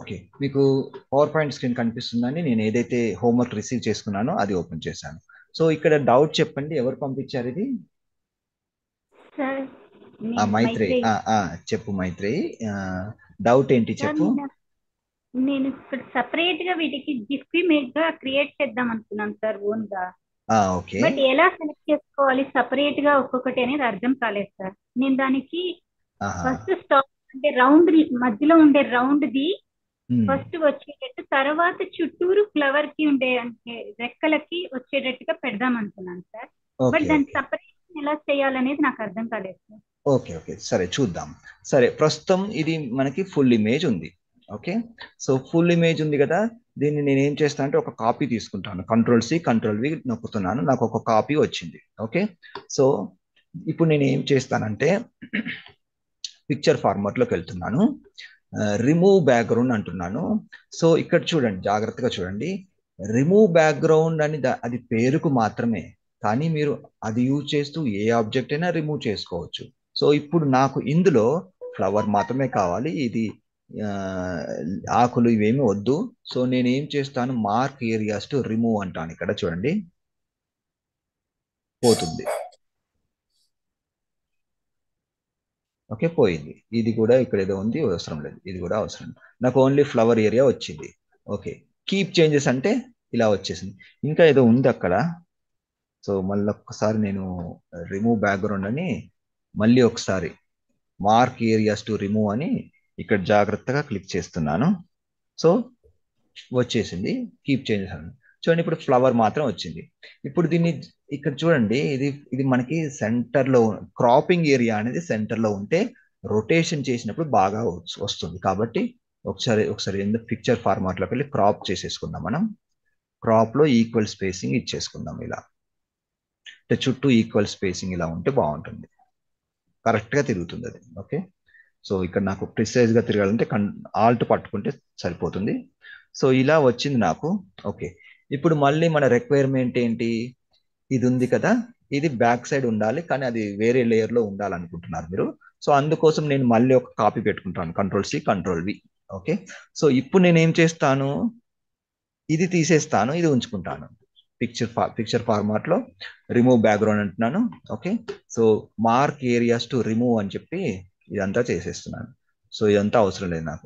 okay మీకు power point screen కనిపిస్తుందని నేను ఏదైతే హోంవర్క్ రిసీవ్ చేసుకున్నానో అది ఓపెన్ చేశాను సో ఇక్కడ డౌట్ చెప్పండి ఎవరు పంపించారు ఇది సార్ ఆ నేను మైత్రేయి మైత్రేయి ఆ, ఆ, చెప్పు మైత్రేయి డౌట్ ఏంటి సార్ చెప్పు నేను నేను ఇక్కడ సపరేట్ గా వీటికి డిస్క్రిమినేట్ గా క్రియేట్ చేద్దాం అనుకున్నాను సార్ ఓన్ గా ఆ, ఓకే బట్ ఎలా సెలెక్ట్ చేసుకోవాలి సపరేట్ గా ఒక్కొక్కటి అనేది అర్థం కాలేదు సార్ నేను దానికి ఆహా ఫస్ట్ స్టాప్ అంటే రౌండ్ మధ్యలో ఉండే రౌండ్ ది ఉమ్, ఫస్ట్ వచ్చేటట్టు తర్వాత చుట్టూరు ఫ్లవర్ కి ఉండే అంటే రెక్కలకి వచ్చేటట్టుగా పెడదాం అనుకున్నాను సార్ బట్ ఓకే దాని ఓకే సపరేషన్ ఎలా చేయాలనేది నాకు అర్థం కాలేదు సార్ ఓకే ఓకే సరే చూద్దాం సరే ప్రస్తుతం ఇది మనకి ఫుల్ ఇమేజ్ ఉంది ఓకే సో ఫుల్ ఇమేజ్ ఉంది కదా దీన్ని నేను ఏం చేస్తాను అంటే ఒక కాపీ తీసుకుంటాను కంట్రోల్ సి కంట్రోల్ వి నొక్కుతున్నాను నాకు ఒక కాపీ వచ్చింది ఓకే సో ఇప్పుడు నేను ఏం చేస్తానంటే పిక్చర్ ఫార్మాట్లోకి వెళ్తున్నాను రిమూవ్ బ్యాక్గ్రౌండ్ అంటున్నాను సో ఇక్కడ చూడండి జాగ్రత్తగా చూడండి రిమూవ్ బ్యాక్గ్రౌండ్ అని దా- అది పేరుకు మాత్రమే కానీ మీరు అది యూజ్ చేస్తూ ఏ ఆబ్జెక్ట్ అయినా రిమూవ్ చేసుకోవచ్చు సో ఇప్పుడు నాకు ఇందులో ఫ్లవర్ మాత్రమే కావాలి ఇది ఆ, ఆకులు ఇవేమి వద్దు సో నేను ఏం చేస్తాను మార్క్ ఏరియాస్ టు రిమూవ్ అంటాను ఇక్కడ చూడండి పోతుంది ఓకే పోయింది ఇది కూడా ఇక్కడ ఏదో ఉంది అవసరం లేదు ఇది కూడా అవసరం లేదు నాకు ఓన్లీ ఫ్లవర్ ఏరియా వచ్చింది ఓకే కీప్ చేంజెస్ అంటే ఇలా వచ్చేసింది ఇంకా ఏదో ఉంది అక్కడ సో మళ్ళీ ఒక్కసారి నేను రిమూవ్ బ్యాక్గ్రౌండ్ అని మళ్ళీ ఒకసారి మార్క్ ఏరియాస్ టు రిమూవ్ అని ఇక్కడ జాగ్రత్తగా క్లిక్ చేస్తున్నాను సో వచ్చేసింది కీప్ చేంజెస్ అని చూడండి ఇప్పుడు ఫ్లవర్ మాత్రం వచ్చింది ఇప్పుడు దీన్ని ఇక్కడ చూడండి ఇది ఇది మనకి సెంటర్ లో క్రాపింగ్ ఏరియా అనేది సెంటర్ లో ఉంటే రొటేషన్ చేసినప్పుడు బాగా వస్తు- వస్తుంది కాబట్టి ఒకసారి ఒకసారి ఎందుకు పిక్చర్ ఫార్మాట్ లోకి వెళ్ళి క్రాప్ చేసేసుకుందాం మనం క్రాప్ లో ఈక్వల్ స్పేసింగ్ ఇచ్చేసుకుందాం ఇలా అంటే చుట్టూ ఈక్వల్ స్పేసింగ్ ఇలా ఉంటే బాగుంటుంది కరెక్ట్ గా తిరుగుతుంది అది ఓకే సో ఇక్కడ నాకు ప్రిసైజ్ గా తిరగాలంటే కన్ ఆల్ట్ పట్టుకుంటే సరిపోతుంది సో ఇలా వచ్చింది నాకు ఓకే ఇప్పుడు మళ్ళీ మన రిక్వైర్మెంట్ ఏంటి ఇది ఉంది కదా ఇది బ్యాక్ సైడ్ ఉండాలి కానీ అది వేరే లేయర్ లో ఉండాలనుకుంటున్నారు మీరు సో అందుకోసం నేను మళ్ళీ ఒక కాపీ పెట్టుకుంటాను control C control V okay so ఇప్పుడు నేను ఏం చేస్తాను ఇది తీసేస్తాను ఇది ఉంచుకుంటాను పిక్చర్ పిక్చర్ ఫార్మాట్ లో రిమూవ్ బ్యాక్గ్రౌండ్ అంటున్నాను okay so mark areas to remove అని చెప్పి ఇదంతా చేసేస్తున్నాను సో ఇదంతా అవసరం లేదు నాకు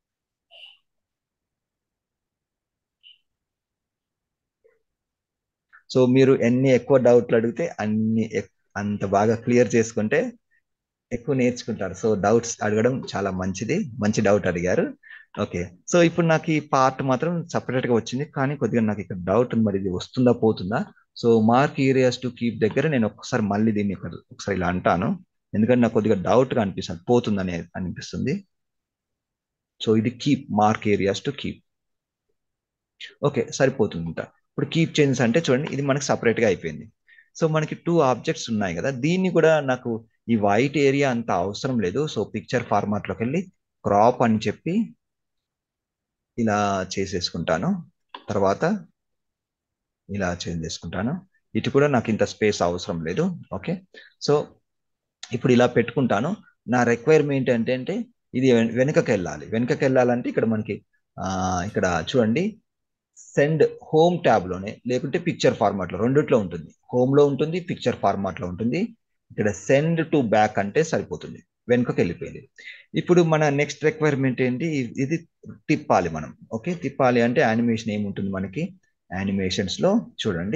సో మీరు ఎన్ని ఎక్కువ డౌట్లు అడిగితే అన్ని ఎక్- అంత బాగా క్లియర్ చేసుకుంటే ఎక్కువ నేర్చుకుంటారు సో డౌట్స్ అడగడం చాలా మంచిది మంచి డౌట్ అడిగారు ఓకే సో ఇప్పుడు నాకు ఈ పార్ట్ మాత్రం సపరేట్ గా వచ్చింది కానీ కొద్దిగా నాకు ఇక్కడ డౌట్ ఉంది మరి ఇది వస్తుందా పోతుందా so mark areas to keep దగ్గర నేను ఒకసారి మళ్ళీ దీన్ని ఇక్కడ ఒకసారి ఇలా అంటాను ఎందుకంటే నాకు కొద్దిగా డౌట్ గా అనిపిస్తుంది పోతుందని అనిపిస్తుంది సో ఇది keep mark areas to keep okay సరిపోతుంది ఇంకా ఇప్పుడు కీప్ చేంజెస్ అంటే చూడండి ఇది మనకి సపరేట్ గా అయిపోయింది సో మనకి టూ ఆబ్జెక్ట్స్ ఉన్నాయి కదా దీన్ని కూడా నాకు ఈ వైట్ ఏరియా అంత అవసరం లేదు సో పిక్చర్ ఫార్మాట్ లోకి వెళ్ళి క్రాప్ అని చెప్పి ఇలా చేసేసుకుంటాను తర్వాత ఇలా చేంజ్ చేసుకుంటాను ఇటు కూడా నాకు ఇంత స్పేస్ అవసరం లేదు ఓకే సో ఇప్పుడు ఇలా పెట్టుకుంటాను నా రిక్వైర్మెంట్ ఏంటంటే ఇది వెన్- వెనుకకి వెళ్ళాలి వెనుకకి వెళ్ళాలంటే ఇక్కడ మనకి ఆ, ఇక్కడ చూడండి సెండ్ హోమ్ ట్యాబ్ లోనే లేకుంటే పిక్చర్ ఫార్మాట్ లో రెండిట్లో ఉంటుంది హోమ్ లో ఉంటుంది పిక్చర్ ఫార్మాట్ లో ఉంటుంది ఇక్కడ సెండ్ టు బ్యాక్ అంటే సరిపోతుంది వెనుకకి వెళ్ళిపోయింది ఇప్పుడు మన నెక్స్ట్ రిక్వైర్మెంట్ ఏంటి ఇ- ఇది తిప్పాలి మనం ఓకే తిప్పాలి అంటే యానిమేషన్ ఏముంటుంది మనకి యానిమేషన్స్ లో చూడండి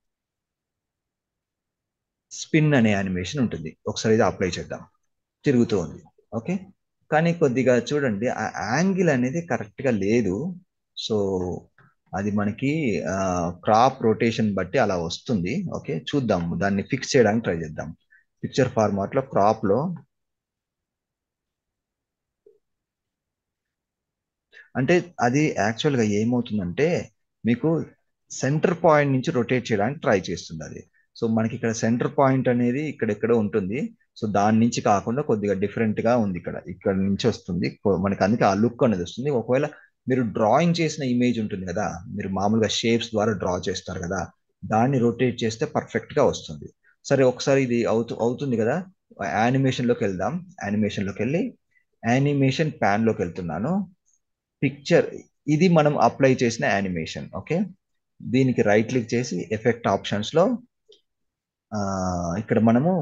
స్పిన్ అనే యానిమేషన్ ఉంటుంది ఒకసారి ఇది అప్లై చేద్దాం తిరుగుతూ ఉంది ఓకే కానీ కొద్దిగా చూడండి ఆ యాంగిల్ అనేది కరెక్ట్ గా లేదు సో అది మనకి క్రాప్ రొటేషన్ బట్టి అలా వస్తుంది ఓకే చూద్దాం దాన్ని ఫిక్స్ చేయడానికి ట్రై చేద్దాం పిక్చర్ ఫార్మాట్ లో క్రాప్ లో అంటే అది యాక్చువల్ గా ఏమవుతుందంటే మీకు సెంటర్ పాయింట్ నుంచి రొటేట్ చేయడానికి ట్రై చేస్తుంది అది సో మనకి ఇక్కడ సెంటర్ పాయింట్ అనేది ఇక్కడెక్కడ ఉంటుంది సో దాని నుంచి కాకుండా కొద్దిగా డిఫరెంట్ గా ఉంది ఇక్కడ ఇక్కడ నుంచి వస్తుంది కొ- మనకి అందుకే ఆ లుక్ అనేది వస్తుంది ఒకవేళ మీరు డ్రాయింగ్ చేసిన ఇమేజ్ ఉంటుంది కదా మీరు మామూలుగా షేప్స్ ద్వారా డ్రా చేస్తారు కదా దాన్ని రొటేట్ చేస్తే పర్ఫెక్ట్ గా వస్తుంది సరే ఒకసారి ఇది అవుతూ అవుతుంది కదా యానిమేషన్ లోకి వెళ్దాం యానిమేషన్ లోకి వెళ్ళి యానిమేషన్ ప్యాన్ లోకి వెళ్తున్నాను పిక్చర్ ఇది మనం అప్లై చేసిన యానిమేషన్ ఓకే దీనికి రైట్ క్లిక్ చేసి ఎఫెక్ట్ ఆప్షన్స్ లో ఇక్కడ మనము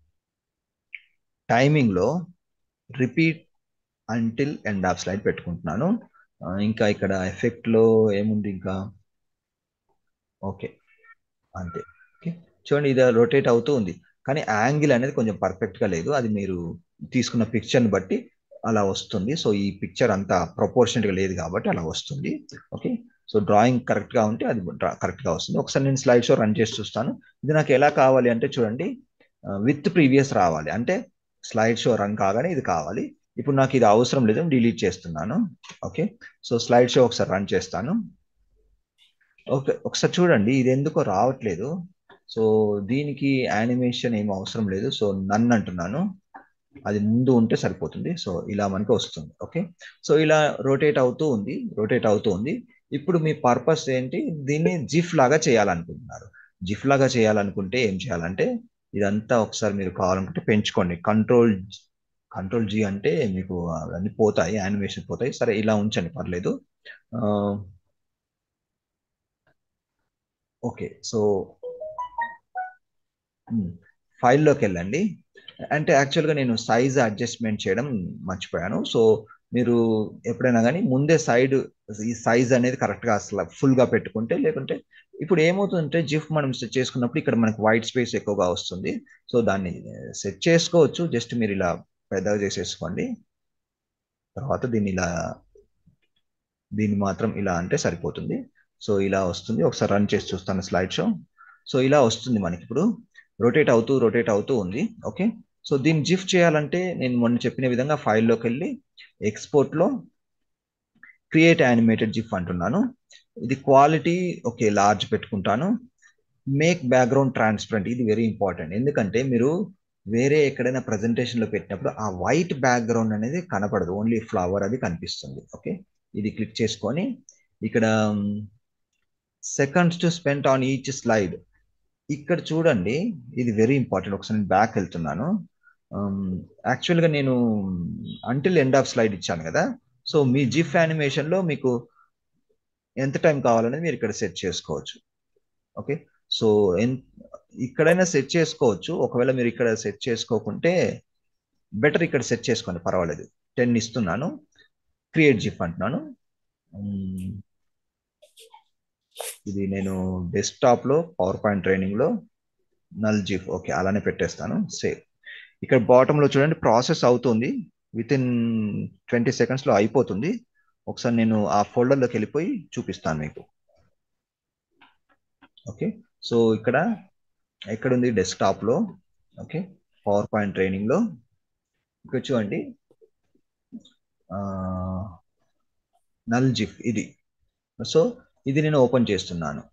టైమింగ్ లో repeat until end of slide పెట్టుకుంటున్నాను ఇంకా ఇక్కడ ఎఫెక్ట్ లో ఏముంది ఇంకా ఓకే అంతే ఓకే చూడండి ఇది రొటేట్ అవుతూ ఉంది కానీ యాంగిల్ అనేది కొంచెం పర్ఫెక్ట్ గా లేదు అది మీరు తీసుకున్న పిక్చర్ని బట్టి అలా వస్తుంది సో ఈ పిక్చర్ అంత ప్రపోర్షనట్ గా లేదు కాబట్టి అలా వస్తుంది ఓకే సో డ్రాయింగ్ కరెక్ట్ గా ఉంటే అది కరెక్ట్ గా వస్తుంది ఒకసారి నేను స్లైడ్ షో రన్ చేసి చూస్తాను ఇది నాకు ఎలా కావాలి అంటే చూడండి విత్ ప్రీవియస్ రావాలి అంటే స్లైడ్ షో రన్ కాగానే ఇది కావాలి ఇప్పుడు నాకు ఇది అవసరం లేదు డిలీట్ చేస్తున్నాను ఓకే సో స్లైడ్ షో ఒకసారి రన్ చేస్తాను ఓకే ఒకసారి చూడండి ఇది ఎందుకో రావట్లేదు సో దీనికి యానిమేషన్ ఏం అవసరం లేదు సో నన్ను అంటున్నాను అది ముందు ఉంటే సరిపోతుంది సో ఇలా మనకి వస్తుంది ఓకే సో ఇలా రొటేట్ అవుతూ ఉంది రొటేట్ అవుతూ ఉంది ఇప్పుడు మీ పర్పస్ ఏంటి దీన్ని జిఫ్ లాగా చేయాలనుకుంటున్నారు జిఫ్ లాగా చేయాలనుకుంటే ఏం చేయాలంటే ఇదంతా ఒకసారి మీరు కావాలనుకుంటే పెంచుకోండి కంట్రోల్ కంట్రోల్ జీ అంటే మీకు అవన్నీ పోతాయి యానిమేషన్ పోతాయి సరే ఇలా ఉంచండి పర్లేదు ఓకే సో ఫైల్లోకి వెళ్ళండి అంటే యాక్చువల్గా నేను సైజ్ అడ్జస్ట్మెంట్ చేయడం మర్చిపోయాను సో మీరు ఎప్పుడైనా కానీ ముందే సైడ్ ఈ సైజ్ అనేది కరెక్ట్గా అసలు ఫుల్గా పెట్టుకుంటే లేకుంటే ఇప్పుడు ఏమవుతుందంటే జిఫ్ మనం సెట్ చేసుకున్నప్పుడు ఇక్కడ మనకు వైట్ స్పేస్ ఎక్కువగా వస్తుంది సో దాన్ని సెట్ చేసుకోవచ్చు జస్ట్ మీరు ఇలా పెద్దగా చేసేసుకోండి తర్వాత దీన్ని ఇలా దీన్ని మాత్రం ఇలా అంటే సరిపోతుంది సో ఇలా వస్తుంది ఒకసారి రన్ చేసి చూస్తాను స్లైడ్ షో సో ఇలా వస్తుంది మనకి ఇప్పుడు రొటేట్ అవుతూ రొటేట్ అవుతూ ఉంది ఓకే సో దీన్ని జిఫ్ చేయాలంటే నేను మొన్న చెప్పిన విధంగా ఫైల్లోకి వెళ్ళి ఎక్స్పోర్ట్లో క్రియేట్ యానిమేటెడ్ జిఫ్ అంటున్నాను ఇది క్వాలిటీ ఓకే లార్జ్ పెట్టుకుంటాను మేక్ బ్యాక్గ్రౌండ్ ట్రాన్స్పరెంట్ ఇది వెరీ ఇంపార్టెంట్ ఎందుకంటే మీరు వేరే ఎక్కడైనా ప్రజెంటేషన్లో పెట్టినప్పుడు ఆ వైట్ బ్యాక్గ్రౌండ్ అనేది కనపడదు ఓన్లీ ఫ్లవర్ అది కనిపిస్తుంది ఓకే ఇది క్లిక్ చేసుకొని ఇక్కడ seconds to spend on each slide ఇక్కడ చూడండి ఇది వెరీ ఇంపార్టెంట్ ఒకసారి నేను బ్యాక్ వెళ్తున్నాను యాక్చువల్గా నేను అంటిల్ ఎండ్ ఆఫ్ స్లైడ్ ఇచ్చాను కదా సో మీ జిఫ్ యానిమేషన్లో మీకు ఎంత టైం కావాలనేది మీరు ఇక్కడ సెట్ చేసుకోవచ్చు ఓకే సో ఎన్ ఇక్కడైనా సెట్ చేసుకోవచ్చు ఒకవేళ మీరు ఇక్కడ సెట్ చేసుకోకుంటే బెటర్ ఇక్కడ సెట్ చేసుకోండి పర్వాలేదు టెన్ ఇస్తున్నాను క్రియేట్ జిఫ్ అంటున్నాను ఇది నేను డెస్క్టాప్లో పవర్ పాయింట్ ట్రైనింగ్లో నల్ జిఫ్ ఓకే అలానే పెట్టేస్తాను సేవ్ ఇక్కడ బాటంలో చూడండి ప్రాసెస్ అవుతుంది విత్ ఇన్ ట్వంటీ సెకండ్స్లో అయిపోతుంది ఒకసారి నేను ఆ ఫోల్డర్లోకి వెళ్ళిపోయి చూపిస్తాను మీకు ఓకే సో ఇక్కడ ఎక్కడుంది డెస్క్టాప్లో ఓకే పవర్ పాయింట్ ట్రైనింగ్లో ఇక్కడ చూడండి నల్ జిఫ్ ఇది సో ఇది నేను ఓపెన్ చేస్తున్నాను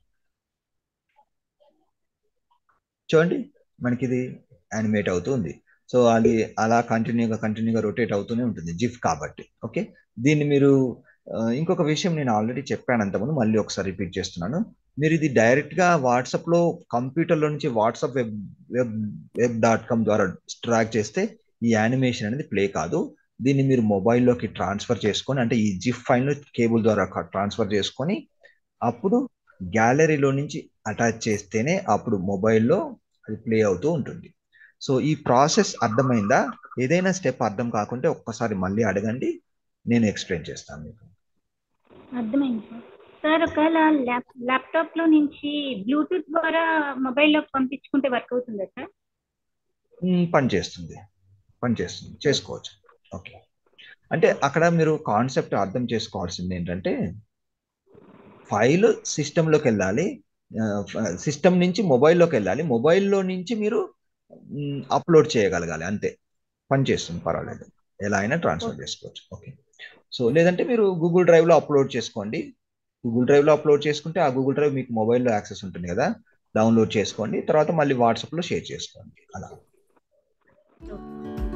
చూడండి మనకి ఇది యానిమేట్ అవుతుంది సో అది అలా కంటిన్యూగా కంటిన్యూగా రొటేట్ అవుతూనే ఉంటుంది జిఫ్ కాబట్టి ఓకే దీన్ని మీరు ఇంకొక విషయం నేను ఆల్రెడీ చెప్పాను అంతకుముందు మళ్ళీ ఒకసారి రిపీట్ చేస్తున్నాను మీరు ఇది డైరెక్ట్గా వాట్సాప్లో కంప్యూటర్లో నుంచి WhatsApp web web web dot com ద్వారా ట్రాక్ చేస్తే ఈ యానిమేషన్ అనేది ప్లే కాదు దీన్ని మీరు మొబైల్లోకి ట్రాన్స్ఫర్ చేసుకొని అంటే ఈ జిఫ్ ఫైల్ను కేబుల్ ద్వారా ట్రాన్స్ఫర్ చేసుకొని అప్పుడు గ్యాలరీలో నుంచి అటాచ్ చేస్తేనే అప్పుడు మొబైల్లో అది ప్లే అవుతూ ఉంటుంది సో ఈ ప్రాసెస్ అర్థమైందా ఏదైనా స్టెప్ అర్థం కాకుంటే ఒక్కసారి మళ్ళీ అడగండి నేను ఎక్స్ప్లెయిన్ చేస్తాను మీకు అర్థమైంది సార్ సార్ ఒకవేళ ల్యాప్ ల్యాప్టాప్లో నుంచి బ్లూటూత్ ద్వారా మొబైల్లోకి పంపించుకుంటే వర్క్ అవుతుందా సార్ పని చేస్తుంది పని చేస్తుంది చేసుకోవచ్చు ఓకే అంటే అక్కడ మీరు కాన్సెప్ట్ అర్థం చేసుకోవాల్సింది ఏంటంటే ఫైల్ సిస్టంలోకి వెళ్ళాలి సిస్టమ్ నుంచి మొబైల్లోకి వెళ్ళాలి మొబైల్లో నుంచి మీరు అప్లోడ్ చేయగలగాలి అంతే పని చేస్తుంది పర్వాలేదు ఎలా అయినా ట్రాన్స్ఫర్ చేసుకోవచ్చు ఓకే సో లేదంటే మీరు గూగుల్ డ్రైవ్లో అప్లోడ్ చేసుకోండి గూగుల్ డ్రైవ్లో అప్లోడ్ చేసుకుంటే ఆ గూగుల్ డ్రైవ్ మీకు మొబైల్లో యాక్సెస్ ఉంటుంది కదా డౌన్లోడ్ చేసుకోండి తర్వాత మళ్ళీ వాట్సాప్లో షేర్ చేసుకోండి అలా